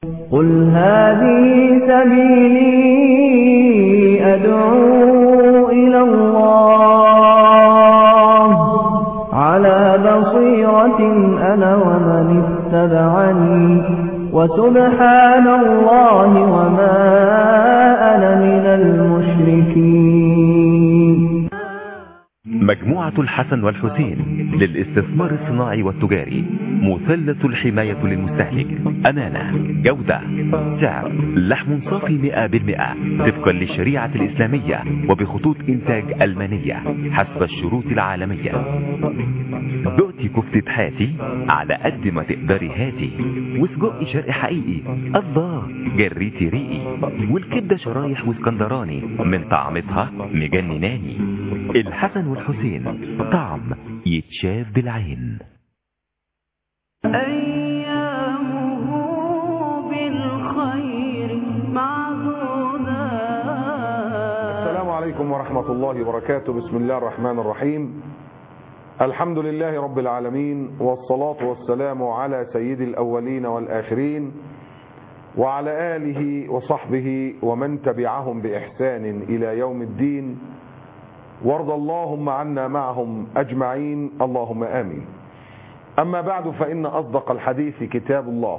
قل هذه سبيلي أدعو إلى الله على بصيرة أنا ومن اتبعني وسبحان الله وما أنا من المشركين مجموعة الحسن والحسين للاستثمار الصناعي والتجاري مثلث الحماية للمستهلك أمانة جودة سعر لحم صافي مئة بالمئة طبقا للشريعة الإسلامية وبخطوط إنتاج ألمانية حسب الشروط العالمية دقتي كفتة حاتي على قد ما تقدري هاتي وسجق شرقي حقيقي الله جريتي ريقي والكبدة شرايح واسكندراني من طعمتها مجنناني الحسن والحسين طعم يتشاف بالعين أيامه بالخير معدودة السلام عليكم ورحمة الله وبركاته بسم الله الرحمن الرحيم الحمد لله رب العالمين والصلاة والسلام على سيد الأولين والآخرين وعلى آله وصحبه ومن تبعهم بإحسان إلى يوم الدين وارض اللهم عنا معهم أجمعين اللهم آمين أما بعد فإن أصدق الحديث كتاب الله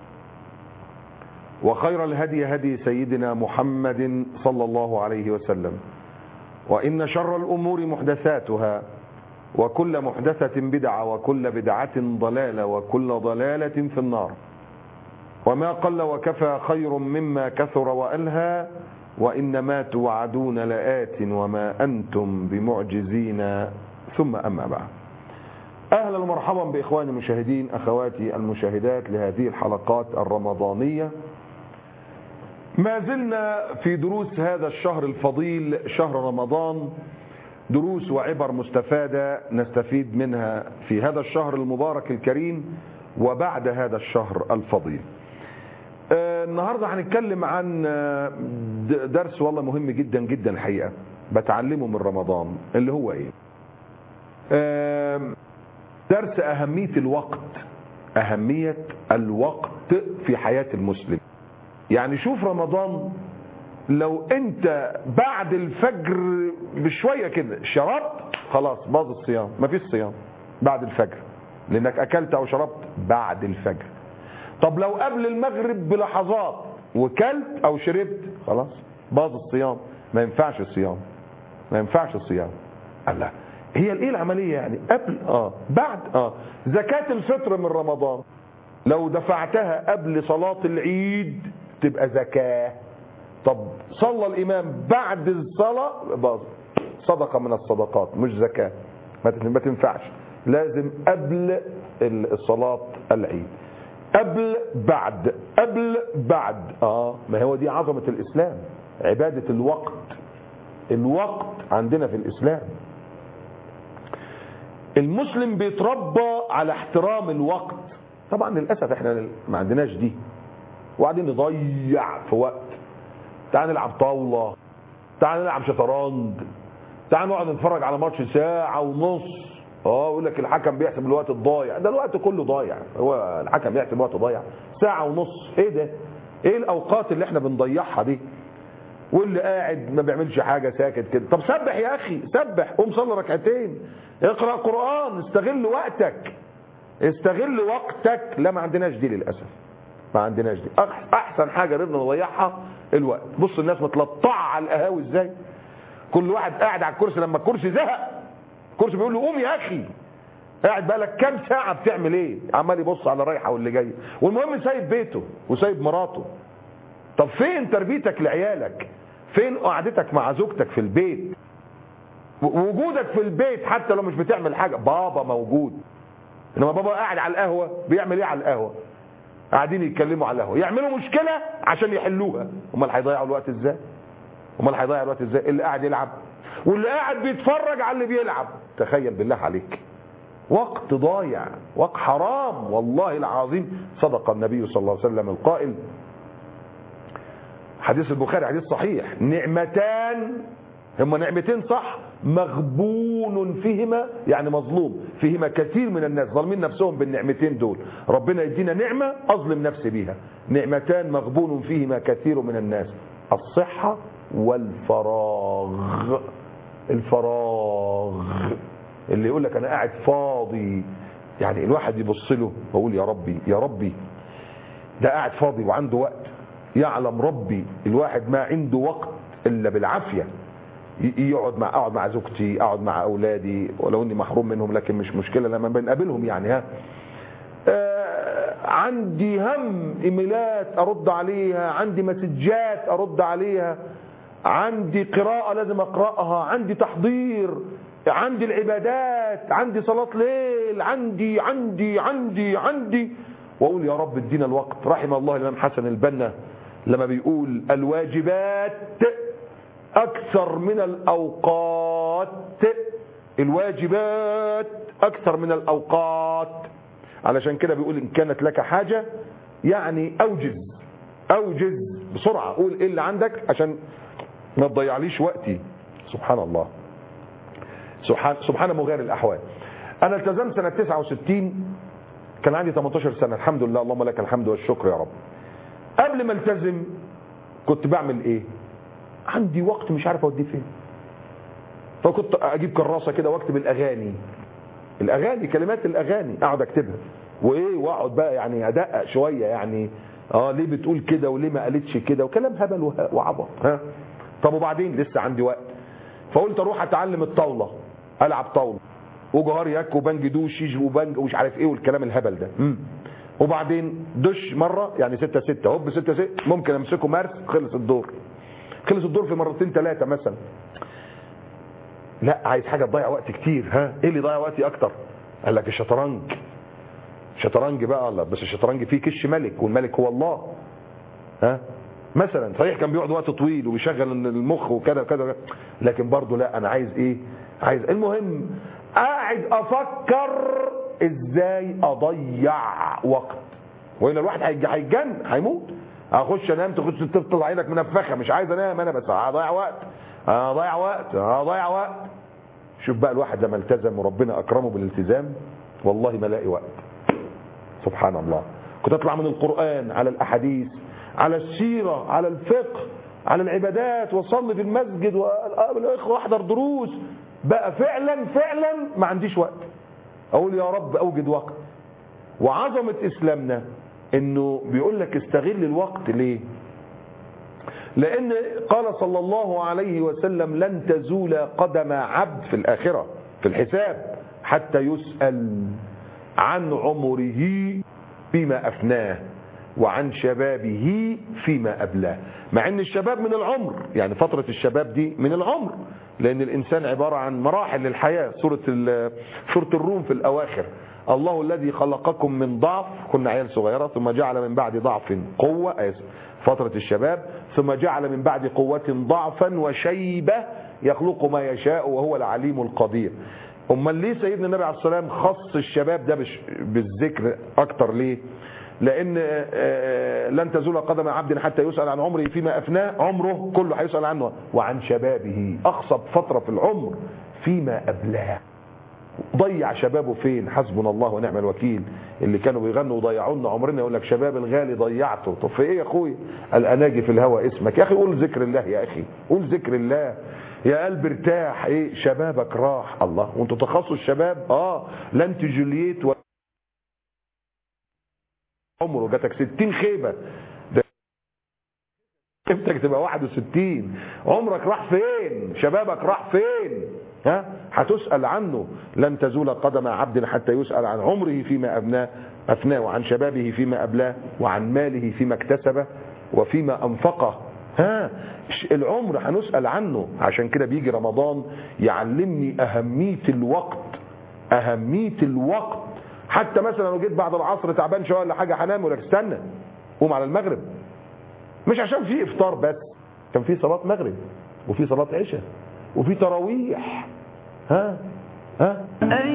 وخير الهدي هدي سيدنا محمد صلى الله عليه وسلم وإن شر الأمور محدثاتها وكل محدثة بدعة وكل بدعة ضلالة وكل ضلالة في النار وما قل وكفى خير مما كثر وألهى وإنما توعدون لآت وما أنتم بمعجزين ثم أما بعد أهلا ومرحبا بإخواني المشاهدين أخواتي المشاهدات لهذه الحلقات الرمضانية ما زلنا في دروس هذا الشهر الفضيل شهر رمضان دروس وعبر مستفادة نستفيد منها في هذا الشهر المبارك الكريم وبعد هذا الشهر الفضيل آه، النهاردة هنتكلم عن آه، د- درس والله مهم جدا جدا الحقيقة بتعلمه من رمضان اللي هو ايه آه، درس أهمية الوقت أهمية الوقت في حياة المسلم يعني شوف رمضان لو انت بعد الفجر بشوية كده شربت خلاص باظ الصيام مفيش صيام بعد الفجر لانك اكلت او شربت بعد الفجر طب لو قبل المغرب بلحظات وكلت او شربت خلاص باظ الصيام ما ينفعش الصيام ما ينفعش الصيام الله هي ايه العمليه يعني قبل اه بعد اه زكاه الفطر من رمضان لو دفعتها قبل صلاه العيد تبقى زكاه طب صلى الامام بعد الصلاه باظ صدقه من الصدقات مش زكاه ما تن- ما تنفعش لازم قبل ال- الصلاه العيد قبل بعد قبل بعد اه ما هو دي عظمه الاسلام عباده الوقت الوقت عندنا في الاسلام المسلم بيتربى على احترام الوقت طبعا للاسف احنا ما عندناش دي وقاعدين نضيع في وقت تعال نلعب طاوله تعال نلعب شطرنج تعال نقعد نتفرج على ماتش ساعه ونص اه يقول لك الحكم بيحسب الوقت الضايع ده الوقت كله ضايع هو الحكم بيحسب الوقت ضايع ساعه ونص ايه ده ايه الاوقات اللي احنا بنضيعها دي واللي قاعد ما بيعملش حاجه ساكت كده طب سبح يا اخي سبح قوم صلي ركعتين اقرا قران استغل وقتك استغل وقتك لا ما عندناش دي للاسف ما عندناش دي أح- احسن حاجه نقدر نضيعها الوقت بص الناس متلطعه على القهاوي ازاي كل واحد قاعد على الكرسي لما الكرسي زهق الكرسي بيقول له قوم يا اخي قاعد بقالك كام ساعه بتعمل ايه عمال يبص على رايحه واللي جايه والمهم سايب بيته وسايب مراته طب فين تربيتك لعيالك فين قعدتك مع زوجتك في البيت و- وجودك في البيت حتى لو مش بتعمل حاجه بابا موجود انما بابا قاعد على القهوه بيعمل ايه على القهوه قاعدين يتكلموا على القهوه يعملوا مشكله عشان يحلوها امال هيضيعوا الوقت ازاي امال هيضيع الوقت ازاي اللي قاعد يلعب واللي قاعد بيتفرج على اللي بيلعب تخيل بالله عليك وقت ضايع وقت حرام والله العظيم صدق النبي صلى الله عليه وسلم القائل حديث البخاري حديث صحيح نعمتان هما نعمتين صح مغبون فيهما يعني مظلوم فيهما كثير من الناس ظالمين نفسهم بالنعمتين دول ربنا يدينا نعمة أظلم نفسي بيها نعمتان مغبون فيهما كثير من الناس الصحة والفراغ الفراغ اللي يقول لك أنا قاعد فاضي يعني الواحد يبص له ويقول يا ربي يا ربي ده قاعد فاضي وعنده وقت يعلم ربي الواحد ما عنده وقت إلا بالعافية ي- يقعد مع اقعد مع زوجتي اقعد مع اولادي ولو اني محروم منهم لكن مش مشكله لما بنقابلهم يعني ها آه، عندي هم ايميلات ارد عليها عندي مسجات ارد عليها عندي قراءة لازم اقراها عندي تحضير عندي العبادات عندي صلاة ليل عندي عندي عندي عندي واقول يا رب ادينا الوقت رحم الله الامام حسن البنا لما بيقول الواجبات اكثر من الاوقات الواجبات اكثر من الاوقات علشان كده بيقول ان كانت لك حاجة يعني اوجز اوجز بسرعة قول ايه اللي عندك عشان ما تضيعليش وقتي سبحان الله سبحان سبحان مغير الاحوال انا التزمت سنة 69 كان عندي 18 سنة الحمد لله اللهم لك الحمد والشكر يا رب قبل ما التزم كنت بعمل ايه عندي وقت مش عارف اوديه فين فكنت اجيب كراسه كده واكتب الاغاني الاغاني كلمات الاغاني اقعد اكتبها وايه واقعد بقى يعني ادقق شويه يعني اه ليه بتقول كده وليه ما قالتش كده وكلام هبل وه- وعبط ها طب وبعدين لسه عندي وقت فقلت اروح اتعلم الطاوله العب طاوله وجهار ياك وبنج دوشيش وبنج ومش عارف ايه والكلام الهبل ده مم. وبعدين دش مره يعني 6 6 هوب 6 6 ممكن امسكه مارس خلص الدور خلص الدور في مرتين ثلاثه مثلا لا عايز حاجه تضيع وقت كتير ها ايه اللي يضيع وقتي اكتر قال لك الشطرنج شطرنج بقى الله بس الشطرنج فيه كش ملك والملك هو الله ها مثلا صحيح كان بيقعد وقت طويل وبيشغل المخ وكذا وكذا لكن برضه لا انا عايز ايه عايز المهم قاعد افكر ازاي اضيع وقت والا الواحد هيج- هيتجن هيموت اخش انام تخش تفضل عينك منفخه مش عايز انام انا بس هضيع وقت هضيع وقت هضيع وقت شوف بقى الواحد لما التزم وربنا اكرمه بالالتزام والله ما لاقي وقت سبحان الله كنت اطلع من القرآن على الأحاديث على السيرة على الفقه على العبادات واصلي في المسجد والاخوه واحضر دروس بقى فعلا فعلا ما عنديش وقت اقول يا رب اوجد وقت وعظمة اسلامنا انه بيقول لك استغل الوقت ليه لان قال صلى الله عليه وسلم لن تزول قدم عبد في الاخرة في الحساب حتى يسأل عن عمره فيما أفناه وعن شبابه فيما أبلاه مع أن الشباب من العمر يعني فترة الشباب دي من العمر لأن الإنسان عبارة عن مراحل للحياة سورة, سورة الروم في الأواخر الله الذي خلقكم من ضعف كنا عيال صغيرة ثم جعل من بعد ضعف قوة فترة الشباب ثم جعل من بعد قوة ضعفا وشيبة يخلق ما يشاء وهو العليم القدير امال ليه سيدنا النبي عليه الصلاه والسلام خص الشباب ده بالذكر اكتر ليه لان لن تزول قدم عبد حتى يسال عن عمره فيما افناه عمره كله هيسال عنه وعن شبابه اقصد فتره في العمر فيما ابلاه ضيع شبابه فين حسبنا الله ونعم الوكيل اللي كانوا بيغنوا وضيعوا لنا عمرنا يقول لك شباب الغالي ضيعته طب في ايه يا اخوي الاناجي في الهوى اسمك يا اخي قول ذكر الله يا اخي قول ذكر الله يا قلب ارتاح ايه شبابك راح الله وانتوا تخصصوا الشباب اه لا انت جولييت و... عمره جاتك 60 خيبه ده خيبتك تبقى 61 عمرك راح فين شبابك راح فين ها هتسأل عنه لن تزول قدم عبد حتى يسأل عن عمره فيما أبناه أفناه وعن شبابه فيما أبلاه وعن ماله فيما اكتسبه وفيما أنفقه ها العمر هنسأل عنه عشان كده بيجي رمضان يعلمني أهمية الوقت أهمية الوقت حتى مثلا لو جيت بعد العصر تعبان شويه ولا حاجه هنام ولا استنى قوم على المغرب مش عشان في افطار بس كان في صلاه مغرب وفي صلاه عشاء وفي تراويح ها ها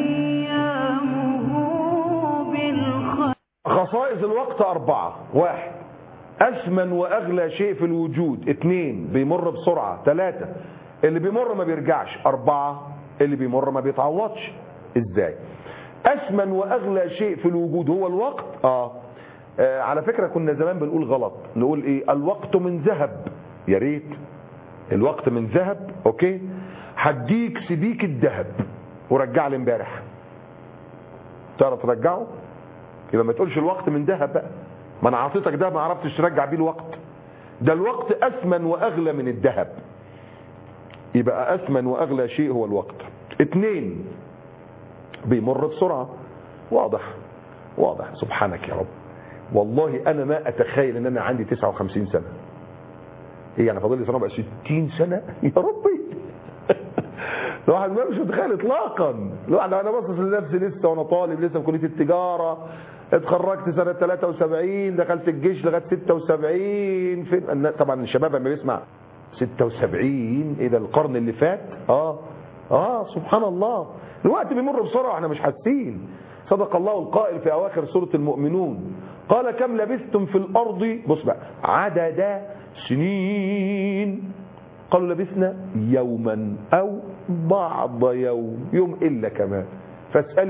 أيامه بالخير خصائص الوقت أربعة واحد أثمن وأغلى شيء في الوجود اثنين بيمر بسرعة ثلاثة اللي بيمر ما بيرجعش أربعة اللي بيمر ما بيتعوضش ازاي أثمن وأغلى شيء في الوجود هو الوقت آه. آه على فكرة كنا زمان بنقول غلط نقول ايه الوقت من ذهب يا ريت الوقت من ذهب اوكي هديك سبيك الذهب ورجع لي امبارح تعرف ترجعه يبقى ما تقولش الوقت من ذهب بقى ما انا عطيتك ده ما عرفتش ترجع بيه الوقت ده الوقت اثمن واغلى من الذهب يبقى اثمن واغلى شيء هو الوقت اتنين بيمر بسرعة واضح واضح سبحانك يا رب والله انا ما اتخيل ان انا عندي 59 سنة ايه يعني فاضل لي سنة بقى 60 سنة يا ربي الواحد ما مش متخيل اطلاقا الواحد انا باصص لنفسي لسه وانا طالب لسه في كليه التجاره اتخرجت سنه 73 دخلت الجيش لغايه 76 فين طبعا الشباب لما بيسمع 76 ايه ده القرن اللي فات اه اه سبحان الله الوقت بيمر بسرعه احنا مش حاسين صدق الله القائل في اواخر سوره المؤمنون قال كم لبثتم في الارض بص بقى عدد سنين قالوا لبثنا يوما او بعض يوم يوم الا كمان فاسال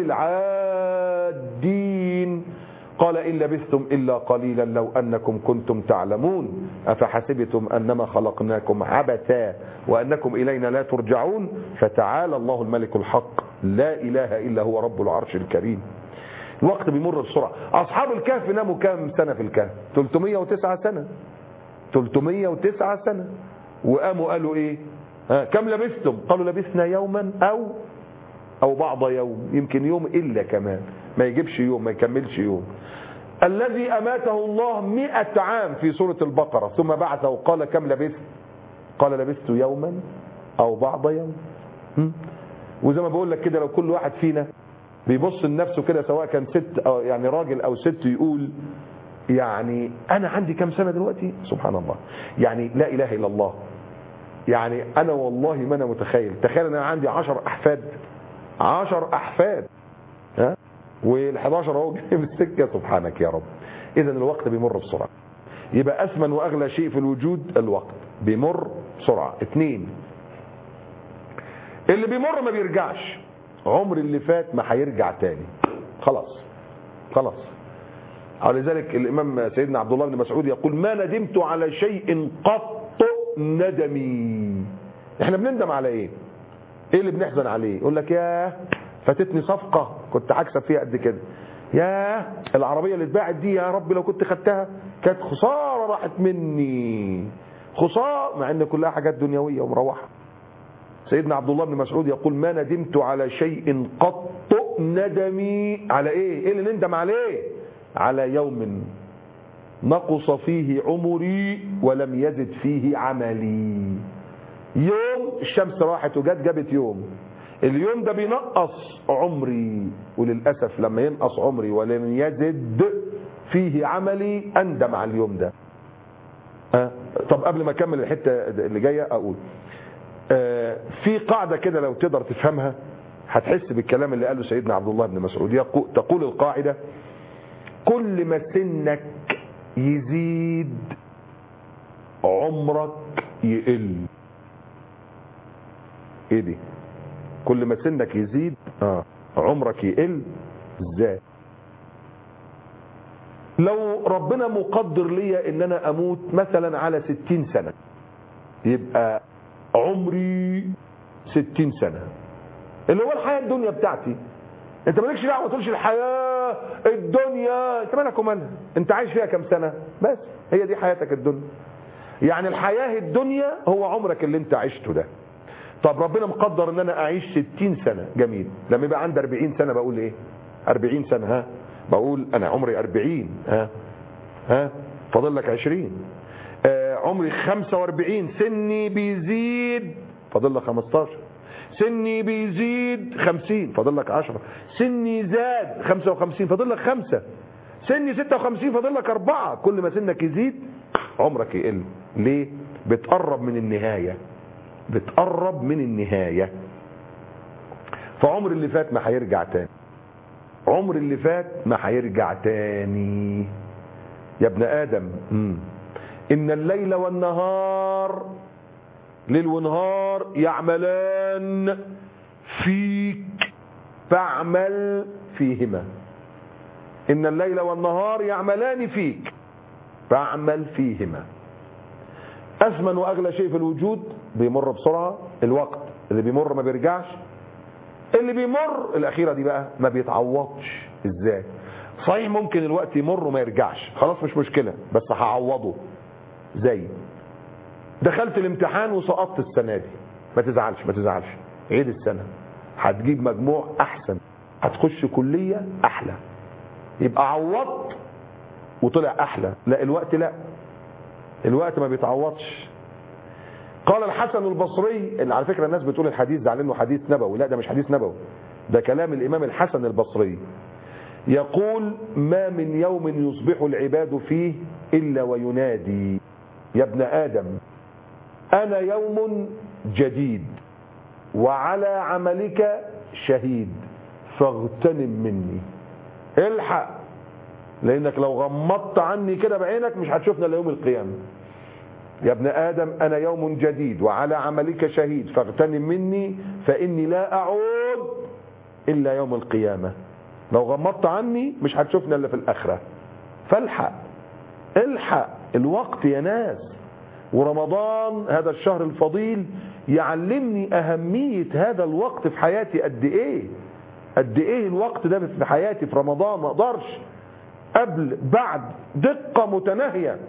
العادين قال ان لبثتم الا قليلا لو انكم كنتم تعلمون افحسبتم انما خلقناكم عبثا وانكم الينا لا ترجعون فتعالى الله الملك الحق لا اله الا هو رب العرش الكريم الوقت بيمر بسرعه اصحاب الكهف ناموا كام سنه في الكهف 309 سنه 309 سنه وقاموا قالوا ايه ها كم لبثتم قالوا لبثنا يوما او او بعض يوم يمكن يوم الا كمان ما يجيبش يوم ما يكملش يوم الذي اماته الله مئة عام في سورة البقرة ثم بعثه قال كم لبثت قال لبثت يوما او بعض يوم هم؟ وزي ما بقول لك كده لو كل واحد فينا بيبص لنفسه كده سواء كان ست أو يعني راجل او ست يقول يعني انا عندي كم سنه دلوقتي سبحان الله يعني لا اله الا الله يعني انا والله ما انا متخيل تخيل ان انا عندي عشر احفاد عشر احفاد ها وال11 اهو جاي في السكه سبحانك يا رب اذا الوقت بيمر بسرعه يبقى اثمن واغلى شيء في الوجود الوقت بيمر بسرعه اثنين اللي بيمر ما بيرجعش عمر اللي فات ما هيرجع تاني خلاص خلاص ولذلك الامام سيدنا عبد الله بن مسعود يقول ما ندمت على شيء قط ندمي احنا بنندم على ايه ايه اللي بنحزن عليه يقول لك ياه فاتتني صفقة كنت هكسب فيها قد كده ياه العربية اللي اتباعت دي يا رب لو كنت خدتها كانت خسارة راحت مني خسارة مع ان كلها حاجات دنيوية ومروحة سيدنا عبد الله بن مسعود يقول ما ندمت على شيء قط ندمي على ايه ايه اللي نندم عليه على يوم نقص فيه عمري ولم يزد فيه عملي يوم الشمس راحت وجت جابت يوم اليوم ده بينقص عمري وللأسف لما ينقص عمري ولم يزد فيه عملي أندم على اليوم ده أه؟ طب قبل ما أكمل الحتة اللي جاية أقول أه في قاعدة كده لو تقدر تفهمها هتحس بالكلام اللي قاله سيدنا عبد الله بن مسعود يقول تقول القاعدة كل ما سنك يزيد عمرك يقل ايه دي كل ما سنك يزيد اه عمرك يقل ازاي لو ربنا مقدر ليا ان انا اموت مثلا على ستين سنة يبقى عمري ستين سنة اللي هو الحياة الدنيا بتاعتي انت مالكش دعوه ما تقولش الحياه الدنيا انت مالك ومالها انت عايش فيها كام سنه بس هي دي حياتك الدنيا يعني الحياه الدنيا هو عمرك اللي انت عشته ده طب ربنا مقدر ان انا اعيش 60 سنه جميل لما يبقى عندي 40 سنه بقول ايه 40 سنه ها بقول انا عمري 40 ها ها فاضل لك 20 آه عمري 45 سني بيزيد فاضل لك 15 سني بيزيد 50 فاضل لك 10 سني زاد 55 فاضل لك 5 سني 56 فاضل لك 4 كل ما سنك يزيد عمرك يقل ليه بتقرب من النهايه بتقرب من النهايه فعمر اللي فات ما هيرجع تاني عمر اللي فات ما هيرجع تاني يا ابن ادم مم. ان الليل والنهار ليل ونهار يعملان فيك فاعمل فيهما إن الليل والنهار يعملان فيك فاعمل فيهما أثمن وأغلى شيء في الوجود بيمر بسرعة الوقت اللي بيمر ما بيرجعش اللي بيمر الأخيرة دي بقى ما بيتعوضش إزاي صحيح ممكن الوقت يمر وما يرجعش خلاص مش مشكلة بس هعوضه زي دخلت الامتحان وسقطت السنة دي ما تزعلش ما تزعلش عيد السنة هتجيب مجموع أحسن هتخش كلية أحلى يبقى عوضت وطلع أحلى لا الوقت لا الوقت ما بيتعوضش قال الحسن البصري اللي على فكرة الناس بتقول الحديث ده على انه حديث نبوي لا ده مش حديث نبوي ده كلام الإمام الحسن البصري يقول ما من يوم يصبح العباد فيه إلا وينادي يا ابن آدم أنا يوم جديد وعلى عملك شهيد فاغتنم مني الحق لانك لو غمضت عني كده بعينك مش هتشوفنا الا يوم القيامه يا ابن ادم انا يوم جديد وعلى عملك شهيد فاغتنم مني فاني لا اعود الا يوم القيامه لو غمضت عني مش هتشوفنا الا في الاخره فالحق الحق الوقت يا ناس ورمضان هذا الشهر الفضيل يعلمني اهميه هذا الوقت في حياتي قد ايه قد ايه الوقت ده في حياتي في رمضان ما اقدرش قبل بعد دقة متناهية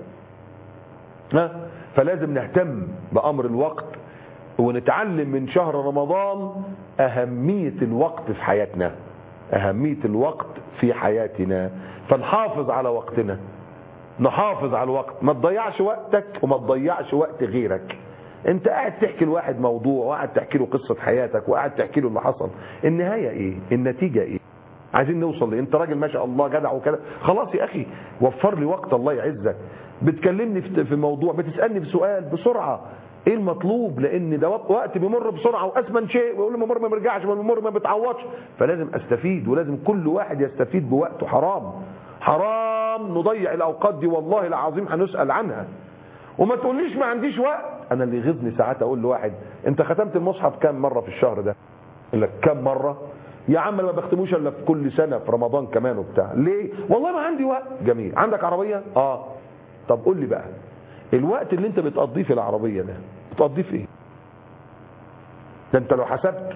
ها فلازم نهتم بأمر الوقت ونتعلم من شهر رمضان أهمية الوقت في حياتنا أهمية الوقت في حياتنا فنحافظ على وقتنا نحافظ على الوقت ما تضيعش وقتك وما تضيعش وقت غيرك انت قاعد تحكي لواحد موضوع وقاعد تحكي له قصة حياتك وقاعد تحكي له اللي حصل النهاية ايه النتيجة ايه عايزين نوصل ليه انت راجل ما شاء الله جدع وكده خلاص يا اخي وفر لي وقت الله يعزك بتكلمني في في موضوع بتسالني في سؤال بسرعه ايه المطلوب لان ده وقت بيمر بسرعه واثمن شيء ويقول لي ممر ما بيرجعش والممر ما بيتعوضش فلازم استفيد ولازم كل واحد يستفيد بوقته حرام حرام نضيع الاوقات دي والله العظيم هنسال عنها وما تقوليش ما عنديش وقت انا اللي يغيظني ساعات اقول لواحد انت ختمت المصحف كام مره في الشهر ده يقول لك كام مره يا عم ما بختموش الا في كل سنه في رمضان كمان وبتاع ليه والله ما عندي وقت جميل عندك عربيه اه طب قول لي بقى الوقت اللي انت بتقضيه في العربيه ده بتقضيه في ايه ده انت لو حسبت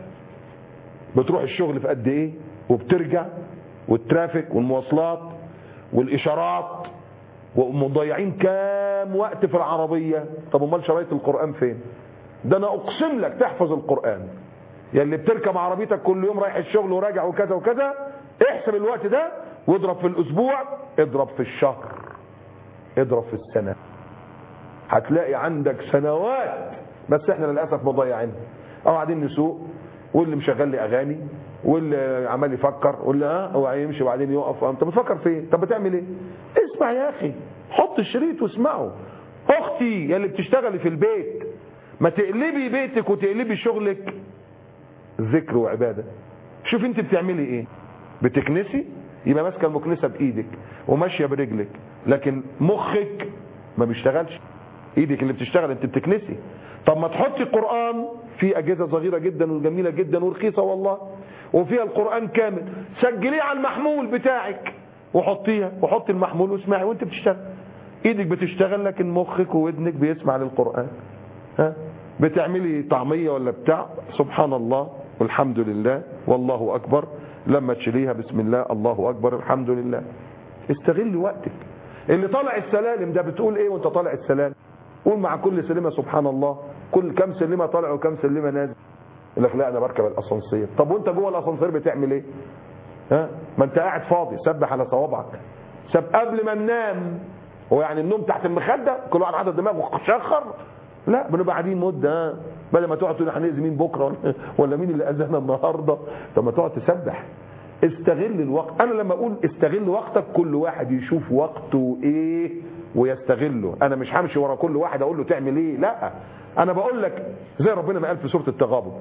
بتروح الشغل في قد ايه وبترجع والترافيك والمواصلات والاشارات ومضيعين كام وقت في العربيه طب امال شرايط القران فين ده انا اقسم لك تحفظ القران يا اللي بتركب عربيتك كل يوم رايح الشغل وراجع وكذا وكذا احسب الوقت ده واضرب في الاسبوع اضرب في الشهر اضرب في السنة هتلاقي عندك سنوات بس احنا للأسف مضيعين او قاعدين نسوق واللي مشغل لي اغاني واللي عمال يفكر واللي اه هو هيمشي وبعدين يقف انت بتفكر في ايه طب بتعمل ايه اسمع يا اخي حط الشريط واسمعه اختي يا اللي بتشتغلي في البيت ما تقلبي بيتك وتقلبي شغلك ذكر وعبادة شوف انت بتعملي ايه بتكنسي يبقى ماسكه المكنسه بايدك وماشيه برجلك لكن مخك ما بيشتغلش ايدك اللي بتشتغل انت بتكنسي طب ما تحطي قران في اجهزه صغيره جدا وجميله جدا ورخيصه والله وفيها القران كامل سجليه على المحمول بتاعك وحطيها وحطي المحمول واسمعي وانت بتشتغل ايدك بتشتغل لكن مخك وودنك بيسمع للقران ها بتعملي طعميه ولا بتاع سبحان الله والحمد لله والله اكبر لما تشيليها بسم الله الله اكبر الحمد لله استغل وقتك اللي طالع السلالم ده بتقول ايه وانت طالع السلالم قول مع كل سلمه سبحان الله كل كم سلمه طالع وكم سلمه نازل يقول لك لا انا بركب الاسانسير طب وانت جوه الاسانسير بتعمل ايه ها ما انت قاعد فاضي سبح على صوابعك سب قبل ما ننام هو يعني النوم تحت المخده كل واحد حاطط دماغه شخر لا بنبقى قاعدين مده ها بدل ما تقعد تقول هنأذي مين بكره ولا مين اللي اذانا النهارده طب ما تقعد تسبح استغل الوقت انا لما اقول استغل وقتك كل واحد يشوف وقته ايه ويستغله انا مش همشي ورا كل واحد اقول له تعمل ايه لا انا بقول لك زي ربنا ما قال في سوره التغابن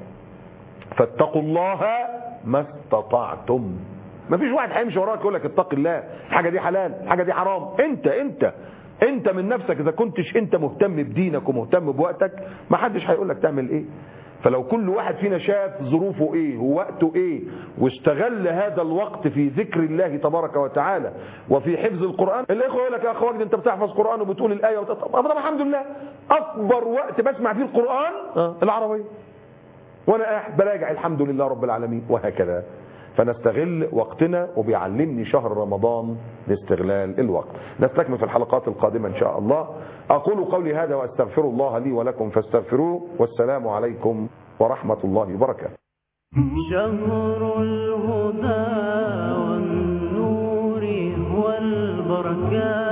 فاتقوا الله ما استطعتم ما فيش واحد هيمشي وراك يقول لك اتق الله الحاجه دي حلال الحاجه دي حرام انت انت انت من نفسك اذا كنتش انت مهتم بدينك ومهتم بوقتك ما حدش هيقول لك تعمل ايه فلو كل واحد فينا شاف ظروفه ايه ووقته ايه واستغل هذا الوقت في ذكر الله تبارك وتعالى وفي حفظ القرآن الاخوه يقول لك يا اخ وجد انت بتحفظ قرآن وبتقول الآية وتط... طب الحمد لله اكبر وقت بسمع فيه القرآن العربية وانا قاعد براجع الحمد لله رب العالمين وهكذا فنستغل وقتنا وبيعلمني شهر رمضان لاستغلال الوقت نستكمل في الحلقات القادمة إن شاء الله أقول قولي هذا وأستغفر الله لي ولكم فاستغفروه والسلام عليكم ورحمة الله وبركاته شهر الهدى والنور والبركات